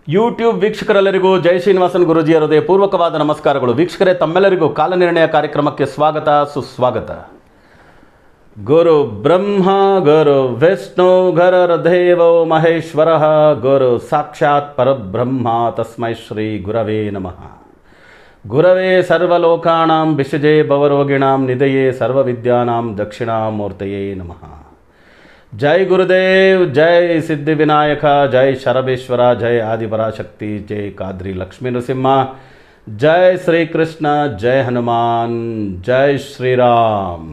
YouTube ವೀಕ್ಷಕರೆಲ್ಲರಿಗೂ ಜೈ ಶ್ರೀನಿವಾಸನ್ ಗುರುಜಿಯ ಹೃದಯಪೂರ್ವಕವಾದ ನಮಸ್ಕಾರಗಳು ವೀಕ್ಷಕರೇ ತಮ್ಮೆಲ್ಲರಿಗೂ ಕಾಲನಿರ್ಣಯ ಕಾರ್ಯಕ್ರಮಕ್ಕೆ ಸ್ವಾಗತ ಸುಸ್ವಾಗತ ಗುರು ಬ್ರಹ್ಮ ಗುರು ವಿಷ್ಣು ಗರರ್ದೇವೋ ಮಹೇಶ್ವರ ಗುರು ಸಾಕ್ಷಾತ್ ಪರಬ್ರಹ್ಮ ತಸ್ಮೈ ಶ್ರೀ ಗುರವೇ ನಮಃ ಗುರವೇ ಸರ್ವಲೋಕಾನಾಂ ವಿಷಜೇ ಭವರೋಗಿಣಾಂ ನಿಧಯೇ ಸರ್ವವಿದ್ಯಾನಾಂ ದಕ್ಷಿಣಾಮೂರ್ತಯೇ ನಮಃ ಜೈ ಗುರುದೇವ್ ಜೈ ಸಿದ್ಧಿವಿನಾಯಕ ಜೈ ಶರಬೇಶ್ವರ ಜೈ ಆದಿಪರಾಶಕ್ತಿ ಜೈ ಕಾದ್ರಿ ಲಕ್ಷ್ಮೀ ನೃಸಿಂಹ ಜೈ ಶ್ರೀಕೃಷ್ಣ ಜೈ ಹನುಮಾನ್ ಜೈ ಶ್ರೀರಾಮ್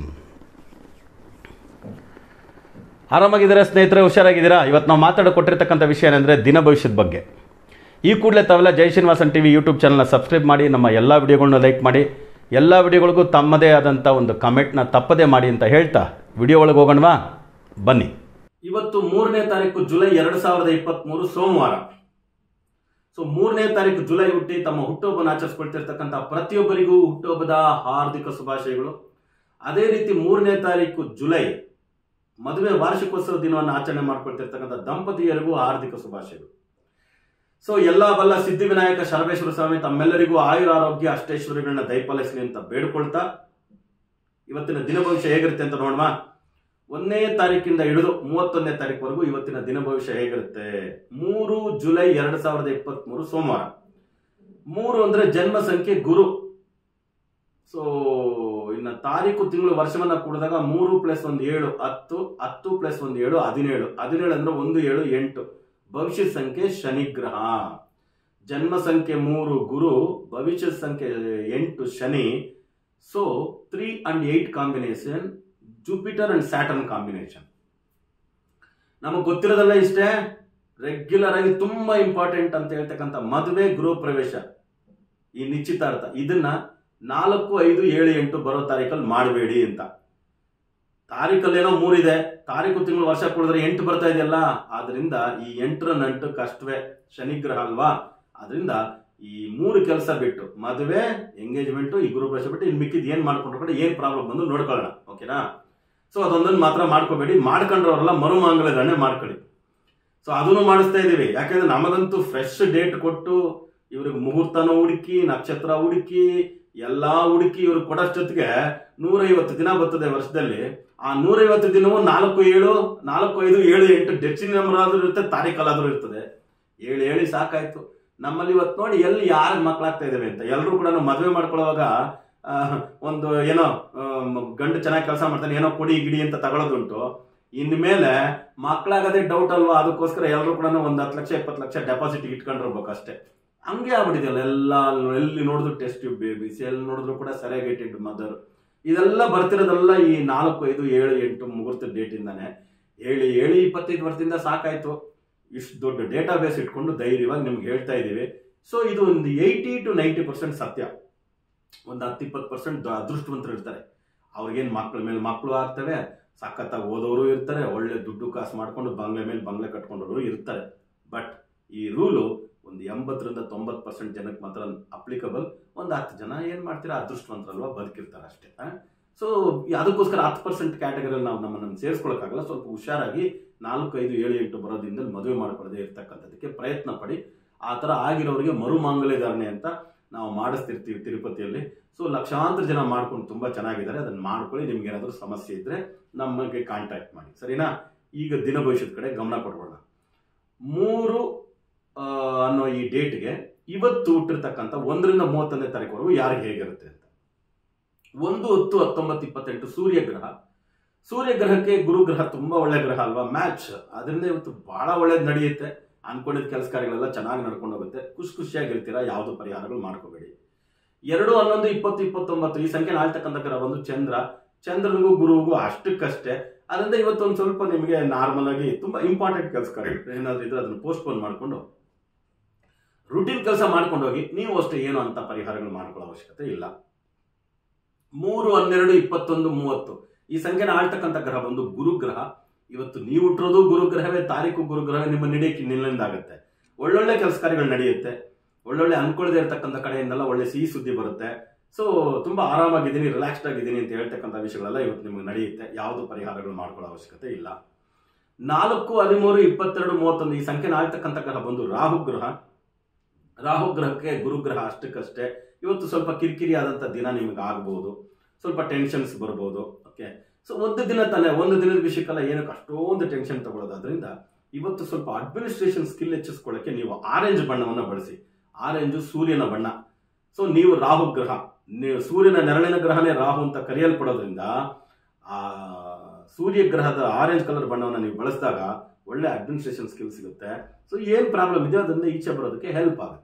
ಆರಾಮಾಗಿದ್ದೀರಾ ಸ್ನೇಹಿತರೆ ಹುಷಾರಾಗಿದ್ದೀರಾ ಇವತ್ತು ನಾವು ಮಾತಾಡೋ ಕೊಟ್ಟಿರ್ತಕ್ಕಂಥ ವಿಷಯ ಏನಂದರೆ ದಿನ ಭವಿಷ್ಯದ ಬಗ್ಗೆ ಈ ಕೂಡಲೇ ತಾವೆಲ್ಲ Jai Srinivasan T V YouTube ಚಾನಲ್ನ ಸಬ್ಸ್ಕ್ರೈಬ್ ಮಾಡಿ ನಮ್ಮ ಎಲ್ಲ ವಿಡಿಯೋಗಳನ್ನ ಲೈಕ್ ಮಾಡಿ ಎಲ್ಲ ವಿಡಿಯೋಗಳಿಗೂ ತಮ್ಮದೇ ಆದಂಥ ಒಂದು ಕಮೆಂಟ್ನ ತಪ್ಪದೇ ಮಾಡಿ ಅಂತ ಹೇಳ್ತಾ ವಿಡಿಯೋ ಒಳಗೆ ಹೋಗೋಣವಾ ಬನ್ನಿ ಇವತ್ತು ಮೂರನೇ ತಾರೀಕು ಜುಲೈ ಎರಡು ಸಾವಿರದ ಇಪ್ಪತ್ತ್ಮೂರು ಸೋಮವಾರ ಸೊ ಮೂರನೇ ತಾರೀಕು ಜುಲೈ ಹುಟ್ಟಿ ತಮ್ಮ ಹುಟ್ಟುಹಬ್ಬನ ಆಚರಿಸ್ಕೊಳ್ತಿರ್ತಕ್ಕಂಥ ಪ್ರತಿಯೊಬ್ಬರಿಗೂ ಹುಟ್ಟುಹಬ್ಬದ ಹಾರ್ದಿಕ ಶುಭಾಶಯಗಳು ಅದೇ ರೀತಿ ಮೂರನೇ ತಾರೀಕು ಜುಲೈ ಮದುವೆ ವಾರ್ಷಿಕೋತ್ಸವ ದಿನವನ್ನು ಆಚರಣೆ ಮಾಡ್ಕೊಳ್ತಿರ್ತಕ್ಕಂಥ ದಂಪತಿಯರಿಗೂ ಹಾರ್ದಿಕ ಶುಭಾಶಯಗಳು ಸೊ ಎಲ್ಲ ಬಲ್ಲ ಸಿದ್ಧಿವಿನಾಯಕ ಶರಬೇಶ್ವರ ಸ್ವಾಮಿ ತಮ್ಮೆಲ್ಲರಿಗೂ ಆಯುರ ಆರೋಗ್ಯ ಅಷ್ಟೈಶ್ವರ್ಯಗಳನ್ನ ದಯಪಾಲಿಸಲಿ ಅಂತ ಬೇಡ್ಕೊಳ್ತಾ ಇವತ್ತಿನ ದಿನ ಭವಿಷ್ಯ ಹೇಗಿರುತ್ತೆ ಅಂತ ನೋಡುವ ಒಂದನೇ ತಾರೀಕಿಂದ ಹಿಡಿದು ಮೂವತ್ತೊಂದನೇ ತಾರೀಕುವರೆಗೂ ಇವತ್ತಿನ ದಿನ ಭವಿಷ್ಯ ಹೇಗಿರುತ್ತೆ ಮೂರು ಜುಲೈ ಎರಡ್ ಸಾವಿರದ ಇಪ್ಪತ್ತ್ ಮೂರು ಸೋಮವಾರ ಮೂರು ಅಂದ್ರೆ ಜನ್ಮ ಸಂಖ್ಯೆ ಗುರು ಸೊ ಇನ್ನ ತಾರೀಕು ತಿಂಗಳು ವರ್ಷವನ್ನ ಕೂಡಿದಾಗ ಮೂರು ಪ್ಲಸ್ ಒಂದು ಏಳು ಹತ್ತು ಹತ್ತು ಪ್ಲಸ್ ಒಂದು ಏಳು ಹದಿನೇಳು ಹದಿನೇಳು ಅಂದ್ರೆ ಒಂದು ಏಳು ಎಂಟು ಭವಿಷ್ಯದ ಸಂಖ್ಯೆ ಶನಿಗ್ರಹ ಜನ್ಮ ಸಂಖ್ಯೆ ಮೂರು ಗುರು ಭವಿಷ್ಯದ ಸಂಖ್ಯೆ ಎಂಟು Shani so three and eight combination Jupiter and Saturn combination ನಮಗೆ ಗೊತ್ತಿರೋದಲ್ಲ ಇಷ್ಟೇ ರೆಗ್ಯುಲರ್ ಆಗಿ ತುಂಬಾ ಇಂಪಾರ್ಟೆಂಟ್ ಅಂತ ಹೇಳ್ತಕ್ಕಂಥ ಮದುವೆ ಗೃಹ ಪ್ರವೇಶ ಈ ನಿಶ್ಚಿತಾರ್ಥ ಇದನ್ನ ನಾಲ್ಕು ಐದು ಏಳು ಎಂಟು ಬರೋ ತಾರೀಕಲ್ಲಿ ಮಾಡಬೇಡಿ ಅಂತ ತಾರೀಕಲ್ಲಿ ಏನೋ ಮೂರಿದೆ ತಾರೀಕು ತಿಂಗಳು ವರ್ಷ ಕೊಡಿದ್ರೆ ಎಂಟು ಬರ್ತಾ ಇದೆಯಲ್ಲ ಆದ್ರಿಂದ ಈ ಎಂಟರ ನಂಟು ಕಷ್ಟವೇ ಶನಿಗ್ರಹ ಅಲ್ವಾ ಆದ್ರಿಂದ ಈ ಮೂರು ಕೆಲಸ ಬಿಟ್ಟು ಮದುವೆ ಎಂಗೇಜ್ಮೆಂಟ್ ಈ ಗುರು ಪ್ರವೇಶ ಬಿಟ್ಟು ಇನ್ನು ಮಿಕ್ಕಿದ್ ಏನ್ ಮಾಡ್ಕೊಂಡ್ರು ಕೂಡ ಏನ್ ಪ್ರಾಬ್ಲಮ್ ಬಂದು ನೋಡ್ಕೊಳ್ಳೋಣ ಓಕೆನಾ ಸೊ ಅದೊಂದನ್ನು ಮಾತ್ರ ಮಾಡ್ಕೋಬೇಡಿ ಮಾಡ್ಕೊಂಡ್ರವ್ರಲ್ಲ ಮರುಮಾಂಗಲ್ಯ ದಂಡೆ ಮಾಡ್ಕೊಳ್ಳಿ ಸೊ ಅದನ್ನು ಮಾಡಿಸ್ತಾ ಇದೀವಿ ಯಾಕಂದ್ರೆ ನಮಗಂತೂ ಫ್ರೆಶ್ ಡೇಟ್ ಕೊಟ್ಟು ಇವ್ರಿಗೆ ಮುಹೂರ್ತನ ಹುಡುಕಿ ನಕ್ಷತ್ರ ಹುಡುಕಿ ಎಲ್ಲಾ ಹುಡುಕಿ ಇವ್ರಿಗೆ ಕೊಡೋಷ್ಟೊತ್ತಿಗೆ ನೂರೈವತ್ತು ದಿನ ಬರ್ತದೆ ವರ್ಷದಲ್ಲಿ ಆ ನೂರೈವತ್ತು ದಿನವೂ ನಾಲ್ಕು ಏಳು ನಾಲ್ಕು ಐದು ಏಳು ಎಂಟು ಡೆಚಿನ ನಂಬರ್ ಆದ್ರೂ ಇರುತ್ತೆ ತಾರೀಕಲ್ಲಾದ್ರೂ ಇರ್ತದೆ ಏಳು ಹೇಳಿ ಸಾಕಾಯ್ತು ನಮ್ಮಲ್ಲಿ ಇವತ್ತು ನೋಡಿ ಎಲ್ಲಿ ಯಾರ ಮಕ್ಕಳಾಗ್ತಾ ಇದಾವೆ ಅಂತ ಎಲ್ಲರೂ ಕೂಡ ಮದುವೆ ಮಾಡ್ಕೊಳ್ಳುವಾಗ ಆ, ಒಂದು ಏನೋ ಆ, ಮ- ಗಂಡು ಚೆನ್ನಾಗಿ ಕೆಲಸ ಮಾಡ್ತಾನೆ ಏನೋ ಕೊಡಿ ಗಿಡಿ ಅಂತ ತಗೊಳ್ಳೋದುಂಟು ಇನ್ಮೇಲೆ ಮಕ್ಕಳಾಗದೆ ಡೌಟ್ ಅಲ್ವಾ ಅದಕ್ಕೋಸ್ಕರ ಎಲ್ಲರೂ ಕೂಡ ಒಂದು ಹತ್ತು ಲಕ್ಷ ಇಪ್ಪತ್ತು ಲಕ್ಷ ಡೆಪಾಸಿಟ್ ಇಟ್ಕೊಂಡಿರ್ಬೇಕು ಅಷ್ಟೇ ಹಂಗೆ ಆಗ್ಬಿಟ್ಟಿದೆಯಲ್ಲ ಎಲ್ಲ ಎಲ್ಲಿ ನೋಡಿದ್ರು ಟೆಸ್ಟ್ ಟ್ಯೂಬ್ ಬೇಬಿಸ್ ಎಲ್ಲಿ ನೋಡಿದ್ರು ಕೂಡ ಸೆರೆಗೇಟೆಡ್ ಮದರ್ ಇದೆಲ್ಲ ಬರ್ತಿರೋದೆಲ್ಲ ಈ ನಾಲ್ಕು ಐದು ಏಳು ಎಂಟು ಮುಹೂರ್ತ ಡೇಟಿಂದಾನೆ ಹೇಳಿ ಹೇಳಿ ಇಪ್ಪತ್ತೈದು ವರ್ಷದಿಂದ ಸಾಕಾಯ್ತು ಇಷ್ಟು ದೊಡ್ಡ ಡೇಟಾ ಬೇಸ್ ಇಟ್ಕೊಂಡು ಧೈರ್ಯವಾಗಿ ನಿಮ್ಗೆ ಹೇಳ್ತಾ ಇದ್ದೀವಿ ಸೊ ಇದು ಒಂದು ಏಯ್ಟಿ ಟು ನೈಂಟಿ ಪರ್ಸೆಂಟ್ ಸತ್ಯ ಒಂದು ಹತ್ತು ಇಪ್ಪತ್ತು ಪರ್ಸೆಂಟ್ ಅದೃಷ್ಟವಂತರು ಇರ್ತಾರೆ ಅವ್ರಿಗೇನು ಮಕ್ಕಳ ಮೇಲೆ ಮಕ್ಕಳು ಆಗ್ತವೆ ಸಖತ್ತಾಗಿ ಓದೋರು ಇರ್ತಾರೆ ಒಳ್ಳೆ ದುಡ್ಡು ಕಾಸು ಮಾಡ್ಕೊಂಡು ಬಂಗ್ಲೆ ಮೇಲೆ ಬಂಗ್ಲೆ ಕಟ್ಕೊಂಡವರು ಇರ್ತಾರೆ ಬಟ್ ಈ ರೂಲು ಒಂದು ಎಂಬತ್ತರಿಂದ ತೊಂಬತ್ತು ಪರ್ಸೆಂಟ್ ಜನಕ್ಕೆ ಮಾತ್ರ ಅಪ್ಲಿಕಬಲ್ ಒಂದು ಹತ್ತು ಜನ ಏನು ಮಾಡ್ತೀರಾ ಅದೃಷ್ಟವಂತರಲ್ವಾ ಬದುಕಿರ್ತಾರೆ ಅಷ್ಟೇ ಸೊ ಅದಕ್ಕೋಸ್ಕರ ಹತ್ತು ಪರ್ಸೆಂಟ್ ಕ್ಯಾಟಗರಿಯಲ್ಲಿ ನಾವು ನಮ್ಮನ್ನು ಸೇರಿಸ್ಕೊಳಕ್ಕಾಗಲ್ಲ ಸ್ವಲ್ಪ ಹುಷಾರಾಗಿ ನಾಲ್ಕು ಐದು ಏಳು ಎಂಟು ಬರೋದ್ರಿಂದ ಮದುವೆ ಮಾಡ್ಕೊಳ್ಳದೆ ಇರ್ತಕ್ಕಂಥದ್ದಕ್ಕೆ ಪ್ರಯತ್ನ ಪಡಿ ಆ ಥರ ಆಗಿರೋರಿಗೆ ಮರುಮಾಂಗಲ್ಯಧಾರಣೆ ಅಂತ ನಾವು ಮಾಡಿಸ್ತಿರ್ತೀವಿ ತಿರುಪತಿಯಲ್ಲಿ ಸೊ ಲಕ್ಷಾಂತರ ಜನ ಮಾಡ್ಕೊಂಡು ತುಂಬಾ ಚೆನ್ನಾಗಿದ್ದಾರೆ ಅದನ್ನ ಮಾಡ್ಕೊಳ್ಳಿ ನಿಮ್ಗೆ ಏನಾದರೂ ಸಮಸ್ಯೆ ಇದ್ರೆ ನಮಗೆ ಕಾಂಟ್ಯಾಕ್ಟ್ ಮಾಡಿ ಸರಿನಾ ಈಗ ದಿನ ಭವಿಷ್ಯದ ಕಡೆ ಗಮನ ಕೊಡೋಣ ಮೂರು ಆ, ಅನ್ನೋ ಈ ಡೇಟ್ಗೆ ಇವತ್ತು ಹುಟ್ಟಿರ್ತಕ್ಕಂಥ ಒಂದರಿಂದ ಮೂವತ್ತೊಂದನೇ ತಾರೀಕುವರೆಗೂ ಯಾರಿಗೆ ಹೇಗಿರುತ್ತೆ ಅಂತ ಒಂದು ಹತ್ತು ಹತ್ತೊಂಬತ್ತು ಇಪ್ಪತ್ತೆಂಟು ಸೂರ್ಯಗ್ರಹ ಸೂರ್ಯಗ್ರಹಕ್ಕೆ ಗುರುಗ್ರಹ ತುಂಬಾ ಒಳ್ಳೆ ಗ್ರಹ ಅಲ್ವಾ ಮ್ಯಾಚ್ ಅದರಿಂದ ಇವತ್ತು ಬಹಳ ಒಳ್ಳೇದು ನಡೆಯುತ್ತೆ ಅನ್ಕೊಂಡಿದ್ದ ಕೆಲಸ ಕಾರ್ಯಗಳೆಲ್ಲ ಚೆನ್ನಾಗಿ ನಡ್ಕೊಂಡು ಹೋಗುತ್ತೆ ಖುಷಿ ಖುಷಿಯಾಗಿರ್ತೀರಾ ಯಾವುದು ಪರಿಹಾರಗಳು ಮಾಡ್ಕೋಬೇಡಿ ಎರಡು ಹನ್ನೊಂದು ಇಪ್ಪತ್ತು ಇಪ್ಪತ್ತೊಂಬತ್ತು ಈ ಸಂಖ್ಯೆ ಆಳ್ತಕ್ಕಂಥ ಗ್ರಹ ಬಂದು ಚಂದ್ರ ಚಂದ್ರನಿಗೂ ಗುರುವಿಗೂ ಅಷ್ಟಕ್ಕಷ್ಟೇ ಅದರಿಂದ ಇವತ್ತು ಒಂದು ಸ್ವಲ್ಪ ನಿಮಗೆ ನಾರ್ಮಲ್ ಆಗಿ ತುಂಬಾ ಇಂಪಾರ್ಟೆಂಟ್ ಕೆಲಸ ಕಾರ್ಯಗಳು ಏನಾದ್ರು ಇದ್ರೆ ಅದನ್ನು ಪೋಸ್ಟ್ಪೋನ್ ಮಾಡಿಕೊಂಡು ರುಟೀನ್ ಕೆಲಸ ಮಾಡ್ಕೊಂಡು ಹೋಗಿ ನೀವು ಅಷ್ಟೇ ಏನು ಅಂತ ಪರಿಹಾರಗಳು ಮಾಡ್ಕೊಳ್ಳೋ ಅವಶ್ಯಕತೆ ಇಲ್ಲ ಮೂರು ಹನ್ನೆರಡು ಇಪ್ಪತ್ತೊಂದು ಮೂವತ್ತು ಈ ಸಂಖ್ಯೆನ ಆಳ್ತಕ್ಕಂಥ ಗ್ರಹ ಬಂದು ಗುರುಗ್ರಹ ಇವತ್ತು ನೀವು ಹುಟ್ಟಿರೋದು ಗುರುಗ್ರಹವೇ ತಾರೀಕು ಗುರುಗ್ರಹ ನಿಮ್ಮ ನಡೆಯಕ್ಕೆ ನಿಲ್ಲಿಂದ ಆಗುತ್ತೆ ಒಳ್ಳೊಳ್ಳೆ ಕೆಲಸ ಕಾರ್ಯಗಳು ನಡೆಯುತ್ತೆ ಒಳ್ಳೊಳ್ಳೆ ಅನ್ಕೊಳ್ಳದೆ ಇರತಕ್ಕಂಥ ಕಡೆಯಿಂದೆಲ್ಲ ಒಳ್ಳೆ ಸಿಹಿ ಸುದ್ದಿ ಬರುತ್ತೆ ಸೊ ತುಂಬಾ ಆರಾಮಾಗಿದ್ದೀನಿ ರಿಲ್ಯಾಕ್ಸ್ಡ್ ಆಗಿದ್ದೀನಿ ಅಂತ ಹೇಳ್ತಕ್ಕಂಥ ವಿಷಯಗಳೆಲ್ಲ ಇವತ್ತು ನಿಮಗೆ ನಡೆಯುತ್ತೆ ಯಾವುದು ಪರಿಹಾರಗಳು ಮಾಡ್ಕೊಳ್ಳೋ ಅವಶ್ಯಕತೆ ಇಲ್ಲ ನಾಲ್ಕು ಹದಿಮೂರು ಇಪ್ಪತ್ತೆರಡು ಮೂವತ್ತೊಂದು ಈ ಸಂಖ್ಯೆನ ಆಳ್ತಕ್ಕಂಥ ಗ್ರಹ ಬಂದು ರಾಹು ಗ್ರಹ ರಾಹುಗ್ರಹಕ್ಕೆ ಗುರುಗ್ರಹ ಅಷ್ಟಕ್ಕಷ್ಟೇ ಇವತ್ತು ಸ್ವಲ್ಪ ಕಿರಿಕಿರಿ ಆದಂಥ ದಿನ ನಿಮಗೆ ಆಗ್ಬೋದು ಸ್ವಲ್ಪ ಟೆನ್ಷನ್ಸ್ ಬರ್ಬೋದು ಓಕೆ ಸೊ ಒಂದು ದಿನ ತಾನೇ ಒಂದು ದಿನದ ವಿಷಯಕ್ಕೆಲ್ಲ ಏನಕ್ಕೆ ಅಷ್ಟೊಂದು ಟೆನ್ಷನ್ ತಗೊಳ್ಳೋದು ಅದರಿಂದ ಇವತ್ತು ಸ್ವಲ್ಪ ಅಡ್ಮಿನಿಸ್ಟ್ರೇಷನ್ ಸ್ಕಿಲ್ ಹೆಚ್ಚಿಸ್ಕೊಳ್ಳೋಕ್ಕೆ ನೀವು ಆರೆಂಜ್ ಬಣ್ಣವನ್ನು ಬಳಸಿ ಆರೆಂಜು ಸೂರ್ಯನ ಬಣ್ಣ ಸೊ ನೀವು ರಾಹು ಗ್ರಹ ನೀವು ಸೂರ್ಯನ ನೆರಳಿನ ಗ್ರಹನೇ ರಾಹು ಅಂತ ಕರೆಯಲ್ಪಡೋದ್ರಿಂದ ಆ ಸೂರ್ಯ ಗ್ರಹದ ಆರೆಂಜ್ ಕಲರ್ ಬಣ್ಣವನ್ನು ನೀವು ಬಳಸಿದಾಗ ಒಳ್ಳೆ ಅಡ್ಮಿನಿಸ್ಟ್ರೇಷನ್ ಸ್ಕಿಲ್ ಸಿಗುತ್ತೆ ಸೊ ಏನು ಪ್ರಾಬ್ಲಮ್ ಇದೆ ಅದರಿಂದ ಈಚೆ ಬರೋದಕ್ಕೆ ಹೆಲ್ಪ್ ಆಗುತ್ತೆ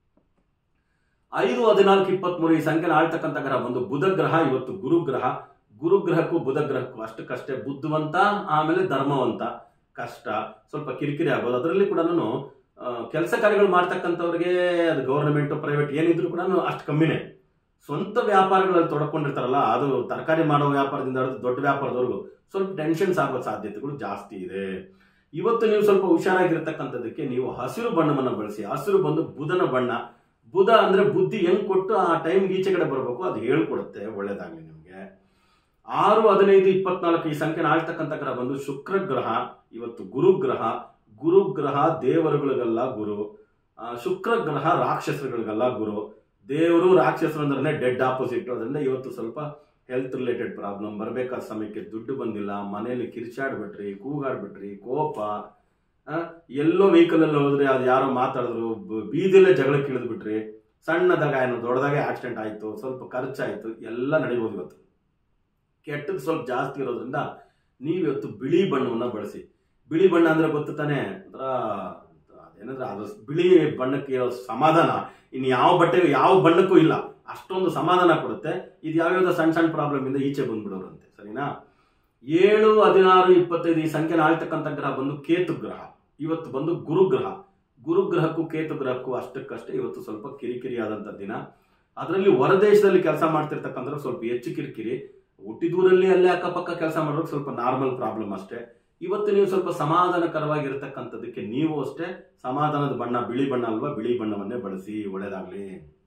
ಐದು ಹದಿನಾಲ್ಕು ಇಪ್ಪತ್ಮೂರು ಈ ಸಂಖ್ಯೆನ ಆಳ್ತಕ್ಕಂಥ ಗ್ರಹ ಒಂದು ಬುಧ ಗ್ರಹ ಇವತ್ತು ಗುರುಗ್ರಹ ಗುರುಗ್ರಹಕ್ಕೂ ಬುಧ ಗ್ರಹಕ್ಕೂ ಅಷ್ಟಕ್ಕಷ್ಟೇ ಬುದ್ಧಿವಂತ ಆಮೇಲೆ ಧರ್ಮವಂತ ಕಷ್ಟ ಸ್ವಲ್ಪ ಕಿರಿಕಿರಿ ಆಗೋದು ಅದರಲ್ಲಿ ಕೂಡ ಕೆಲಸ ಕಾರ್ಯಗಳು ಮಾಡ್ತಕ್ಕಂಥವ್ರಿಗೆ ಅದು ಗೌರ್ಮೆಂಟ್ ಪ್ರೈವೇಟ್ ಏನಿದ್ರು ಕೂಡ ಅಷ್ಟು ಕಮ್ಮಿನೇ ಸ್ವಂತ ವ್ಯಾಪಾರಗಳಲ್ಲಿ ತೊಡಕೊಂಡಿರ್ತಾರಲ್ಲ ಅದು ತರಕಾರಿ ಮಾಡೋ ವ್ಯಾಪಾರದಿಂದ ಹಿಡಿದು ದೊಡ್ಡ ವ್ಯಾಪಾರದವರೆಗೂ ಸ್ವಲ್ಪ ಟೆನ್ಷನ್ಸ್ ಆಗೋ ಸಾಧ್ಯತೆಗಳು ಜಾಸ್ತಿ ಇದೆ ಇವತ್ತು ನೀವು ಸ್ವಲ್ಪ ಹುಷಾರಾಗಿರ್ತಕ್ಕಂಥದ್ದಕ್ಕೆ ನೀವು ಹಸಿರು ಬಣ್ಣವನ್ನು ಬಳಸಿ ಹಸಿರು ಬಂದು ಬುಧನ ಬಣ್ಣ ಬುಧ ಅಂದ್ರೆ ಬುದ್ಧಿ ಹೆಂಗ್ ಕೊಟ್ಟು ಆ ಟೈಮ್ ಈಚೆ ಕಡೆ ಬರಬೇಕು ಅದು ಹೇಳ್ಕೊಡುತ್ತೆ ಒಳ್ಳೇದಾಗ್ಲಿ ನಿಮಗೆ ಆರು ಹದಿನೈದು ಇಪ್ಪತ್ನಾಲ್ಕು ಈ ಸಂಖ್ಯೆನ ಆಳ್ತಕ್ಕಂಥ ಗ್ರಹ ಬಂದು ಶುಕ್ರ ಗ್ರಹ ಇವತ್ತು ಗುರುಗ್ರಹ ಗುರುಗ್ರಹ ದೇವರುಗಳಿಗೆಲ್ಲ ಗುರು ಆ, ಶುಕ್ರ ಗ್ರಹ ರಾಕ್ಷಸರುಗಳಿಗೆಲ್ಲ ಗುರು ದೇವರು ರಾಕ್ಷಸರು ಅಂದ್ರೆ ಡೆಡ್ ಆಪೋಸಿಟ್ ಅದರಿಂದ ಇವತ್ತು ಸ್ವಲ್ಪ ಹೆಲ್ತ್ ರಿಲೇಟೆಡ್ ಪ್ರಾಬ್ಲಮ್ ಬರಬೇಕಾದ ಸಮಯಕ್ಕೆ ದುಡ್ಡು ಬಂದಿಲ್ಲ ಮನೆಯಲ್ಲಿ ಕಿರ್ಚಾಡ್ಬಿಟ್ರಿ ಕೂಗಾಡ್ಬಿಟ್ರಿ ಕೋಪ ಆ, ಎಲ್ಲೋ ವೆಹಿಕಲ್ ಅಲ್ಲಿ ಹೋದ್ರೆ ಅದು ಯಾರೋ ಮಾತಾಡಿದ್ರು ಬ- ಬೀದಿಲೇ ಜಗಳಕ್ಕೆ ಇಳಿದ್ಬಿಟ್ರಿ ಸಣ್ಣದಾಗ ಏನು ದೊಡ್ಡದಾಗೆ ಆಕ್ಸಿಡೆಂಟ್ ಆಯ್ತು ಸ್ವಲ್ಪ ಖರ್ಚಾಯ್ತು ಎಲ್ಲ ನಡೆಯಬಹುದು ಇವತ್ತು ಕೆಟ್ಟದ್ದು ಸ್ವಲ್ಪ ಜಾಸ್ತಿ ಇರೋದ್ರಿಂದ ನೀವಿವತ್ತು ಬಿಳಿ ಬಣ್ಣವನ್ನ ಬಳಸಿ ಬಿಳಿ ಬಣ್ಣ ಅಂದ್ರೆ ಗೊತ್ತು ತಾನೇ ಒಂಥರ ಅದೇನಂದ್ರೆ ಅದು ಬಿಳಿ ಬಣ್ಣಕ್ಕೆ ಇರೋ ಸಮಾಧಾನ ಇನ್ನು ಯಾವ ಬಟ್ಟೆಗೂ ಯಾವ ಬಣ್ಣಕ್ಕೂ ಇಲ್ಲ ಅಷ್ಟೊಂದು ಸಮಾಧಾನ ಕೊಡುತ್ತೆ ಇದು ಯಾವ್ಯಾವ್ದೋ ಸಣ್ಣ ಸಣ್ಣ ಪ್ರಾಬ್ಲಮ್ ಇಂದ ಈಚೆ ಬಂದ್ಬಿಡೋರಂತೆ ಸರಿನಾ ಏಳು ಹದಿನಾರು ಇಪ್ಪತ್ತೈದು ಈ ಸಂಖ್ಯೆನ ಆಳ್ತಕ್ಕಂಥ ಗ್ರಹ ಬಂದು ಕೇತು ಗ್ರಹ ಇವತ್ತು ಬಂದು ಗುರುಗ್ರಹ ಗುರುಗ್ರಹಕ್ಕೂ ಕೇತು ಗ್ರಹಕ್ಕೂ ಅಷ್ಟಕ್ಕಷ್ಟೇ ಇವತ್ತು ಸ್ವಲ್ಪ ಕಿರಿಕಿರಿ ಆದಂಥ ದಿನ ಅದರಲ್ಲಿ ಹೊರದೇಶದಲ್ಲಿ ಕೆಲಸ ಮಾಡ್ತಿರ್ತಕ್ಕಂಥ ಸ್ವಲ್ಪ ಹೆಚ್ಚು ಕಿರಿಕಿರಿ ಹುಟ್ಟಿದೂರಲ್ಲಿ ಅಲ್ಲೇ ಅಕ್ಕಪಕ್ಕ ಕೆಲಸ ಮಾಡೋಕೆ ಸ್ವಲ್ಪ ನಾರ್ಮಲ್ ಪ್ರಾಬ್ಲಮ್ ಅಷ್ಟೇ ಇವತ್ತು ನೀವು ಸ್ವಲ್ಪ ಸಮಾಧಾನಕರವಾಗಿರ್ತಕ್ಕಂಥದ್ದಕ್ಕೆ ನೀವು ಅಷ್ಟೇ ಸಮಾಧಾನದ ಬಣ್ಣ ಬಿಳಿ ಬಣ್ಣ ಅಲ್ವಾ ಬಿಳಿ ಬಣ್ಣವನ್ನೇ ಬಳಸಿ ಒಳ್ಳೇದಾಗ್ಲಿ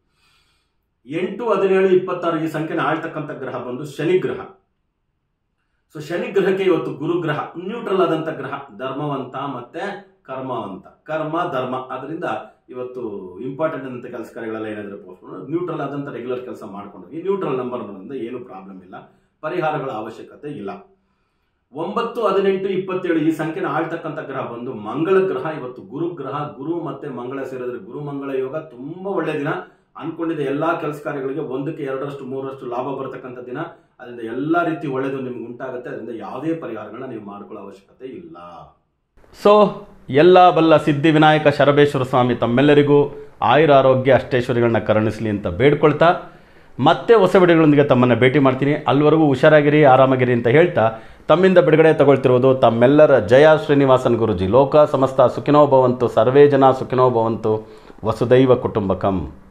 ಎಂಟು ಹದಿನೇಳು ಇಪ್ಪತ್ತಾರು ಈ ಸಂಖ್ಯೆನ ಆಳ್ತಕ್ಕಂಥ ಗ್ರಹ ಬಂದು ಶನಿ ಗ್ರಹ ಸೊ ಶನಿ ಗ್ರಹಕ್ಕೆ ಇವತ್ತು ಗುರುಗ್ರಹ ನ್ಯೂಟ್ರಲ್ ಆದಂತ ಗ್ರಹ ಧರ್ಮವಂತ ಮತ್ತೆ ಕರ್ಮವಂತ ಕರ್ಮ ಧರ್ಮ ಅದರಿಂದ ಇವತ್ತು ಇಂಪಾರ್ಟೆಂಟ್ ಅಂತ ಕೆಲಸ ಕಾರ್ಯಗಳೆಲ್ಲ ಏನಾದರೂ ಪೋಸ್ಟ್ ನ್ಯೂಟ್ರಲ್ ಆದಂತ ರೆಗ್ಯುಲರ್ ಕೆಲಸ ಮಾಡ್ಕೊಂಡು ಈ ನ್ಯೂಟ್ರಲ್ ನಂಬರ್ ಏನು ಪ್ರಾಬ್ಲಮ್ ಇಲ್ಲ ಪರಿಹಾರಗಳ ಅವಶ್ಯಕತೆ ಇಲ್ಲ ಒಂಬತ್ತು ಹದಿನೆಂಟು ಇಪ್ಪತ್ತೇಳು ಈ ಸಂಖ್ಯೆನ ಆಳ್ತಕ್ಕಂಥ ಗ್ರಹ ಬಂದು ಮಂಗಳ ಗ್ರಹ ಇವತ್ತು ಗುರು ಗ್ರಹ ಗುರು ಮತ್ತೆ ಮಂಗಳ ಸೇರಿದ್ರೆ ಗುರು ಮಂಗಳ ಯೋಗ ತುಂಬಾ ಒಳ್ಳೆ ದಿನ ಅನ್ಕೊಂಡಿದ್ದ ಎಲ್ಲಾ ಕೆಲಸ ಕಾರ್ಯಗಳಿಗೆ ಒಂದಕ್ಕೆ ಎರಡರಷ್ಟು ಮೂರರಷ್ಟು ಲಾಭ ಬರ್ತಕ್ಕಂಥ ದಿನ ಅದರಿಂದ ಎಲ್ಲಾ ರೀತಿ ಒಳ್ಳೆಯದು ನಿಮ್ಗೆ ಉಂಟಾಗುತ್ತೆ ಅದರಿಂದ ಯಾವುದೇ ಪರಿಹಾರಗಳನ್ನ ನೀವು ಮಾಡ್ಕೊಳ್ಳೋ ಅವಶ್ಯಕತೆ ಇಲ್ಲ ಸೊ ಎಲ್ಲ ಬಲ್ಲ ಸಿದ್ಧಿ ವಿನಾಯಕ ಶರಬೇಶ್ವರ ಸ್ವಾಮಿ ತಮ್ಮೆಲ್ಲರಿಗೂ ಆಯುರ ಆರೋಗ್ಯ ಅಷ್ಟೇಶ್ವರಿಗಳನ್ನ ಕರುಣಿಸಲಿ ಅಂತ ಬೇಡ್ಕೊಳ್ತಾ ಮತ್ತೆ ಹೊಸ ವಿಡಿಯೋಗಳೊಂದಿಗೆ ತಮ್ಮನ್ನು ಭೇಟಿ ಮಾಡ್ತೀನಿ ಅಲ್ಲಿವರೆಗೂ ಹುಷಾರಾಗಿರಿ ಆರಾಮಾಗಿರಿ ಅಂತ ಹೇಳ್ತಾ ತಮ್ಮಿಂದ ಬಿಡುಗಡೆ ತಗೊಳ್ತಿರೋದು ತಮ್ಮೆಲ್ಲರ ಜಯ ಶ್ರೀನಿವಾಸನ್ ಗುರುಜಿ ಲೋಕ ಸಮಸ್ತ ಸುಖಿನೋ ಭವಂತು ಸರ್ವೇ ಜನ ಸುಖಿನೋ ಭವಂತು ವಸುದೈವ ಕುಟುಂಬಕಂ